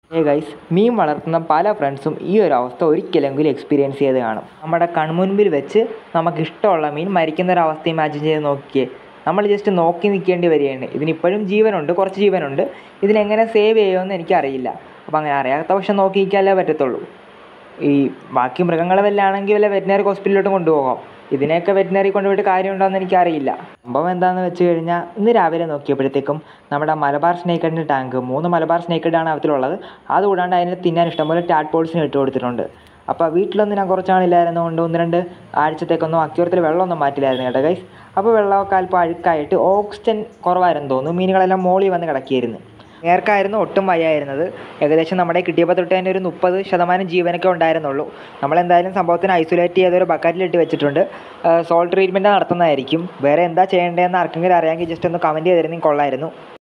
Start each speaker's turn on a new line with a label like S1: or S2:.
S1: ഏ ഗൈസ് മീൻ വളർത്തുന്ന പല ഫ്രണ്ട്സും ഈ ഒരു അവസ്ഥ ഒരിക്കലെങ്കിലും എക്സ്പീരിയൻസ് ചെയ്ത് കാണും നമ്മുടെ കൺമുൻപിൽ വെച്ച് നമുക്ക് ഇഷ്ടമുള്ള മീൻ മരിക്കുന്ന ഒരു അവസ്ഥ ഇമാജിൻ ചെയ്ത് നോക്കിയേ നമ്മൾ ജസ്റ്റ് നോക്കി നിൽക്കേണ്ടി വരികയാണ് ഇതിനിപ്പോഴും ജീവനുണ്ട് കുറച്ച് ജീവനുണ്ട് ഇതിനെങ്ങനെ സേവ് ചെയ്യുമെന്ന് എനിക്കറിയില്ല അപ്പോൾ അങ്ങനെ അറിയാത്ത പക്ഷം നോക്കി നിൽക്കാനല്ലേ പറ്റത്തുള്ളൂ ഈ ബാക്കി മൃഗങ്ങളെ വല്ല ആണെങ്കിൽ വല്ല വെറ്റിനറി ഹോസ്പിറ്റലിലോട്ട് കൊണ്ടുപോകാം ഇതിനെയൊക്കെ വെറ്റിനറി കൊണ്ടുപോയിട്ട് കാര്യമുണ്ടോയെന്ന് എനിക്കറിയില്ല സംഭവം എന്താണെന്ന് വെച്ച് കഴിഞ്ഞാൽ ഇന്ന് രാവിലെ നോക്കിയപ്പോഴത്തേക്കും നമ്മുടെ മലബാർ സ്നേക്കഡിൻ്റെ ടാങ്ക് മൂന്ന് മലബാർ സ്നേക്കഡാണ് അതിലുള്ളത് അതുകൂടാണ്ട് അതിന് തിന്നാൻ ഇഷ്ടംപോലെ ടാറ്റ് പോൾസിന് ഇട്ട് കൊടുത്തിട്ടുണ്ട് അപ്പോൾ വീട്ടിലൊന്നും ഞാൻ കുറച്ച് നാളില്ലായിരുന്നതുകൊണ്ട് ഒന്ന് രണ്ട് ആഴ്ചത്തേക്കൊന്നും അക്യൂറത്തിൽ വെള്ളമൊന്നും മാറ്റില്ലായിരുന്നു കേട്ടോ ഗൈസ് അപ്പോൾ വെള്ളമൊക്കെ അല്പം അഴുക്കായിട്ട് ഓക്സിജൻ കുറവായിരുന്നു തോന്നുന്നു മീനുകളെല്ലാം മോളിൽ വന്ന് കിടക്കിയിരുന്നു നേർക്കായിരുന്നു ഒട്ടും വയ്യായിരുന്നത് ഏകദേശം നമ്മുടെ കിട്ടിയപ്പോൾ തൊട്ട് തന്നെ ഒരു മുപ്പത് ശതമാനം ജീവനൊക്കെ ഉണ്ടായിരുന്നുള്ളൂ നമ്മളെന്തായാലും സംഭവത്തിന് ഐസൊലേറ്റ് ചെയ്ത് ഒരു ബക്കറ്റിലിട്ട് വെച്ചിട്ടുണ്ട് സോൾട്ട് ട്രീറ്റ്മെൻറ്റ് നടത്തുന്നതായിരിക്കും വേറെ എന്താ ചെയ്യേണ്ടതെന്ന് ആർക്കെങ്കിലും അറിയാമെങ്കിൽ ജസ്റ്റ് ഒന്ന് കമൻറ്റ് ചെയ്തിരുന്നെങ്കിൽ കൊള്ളായിരുന്നു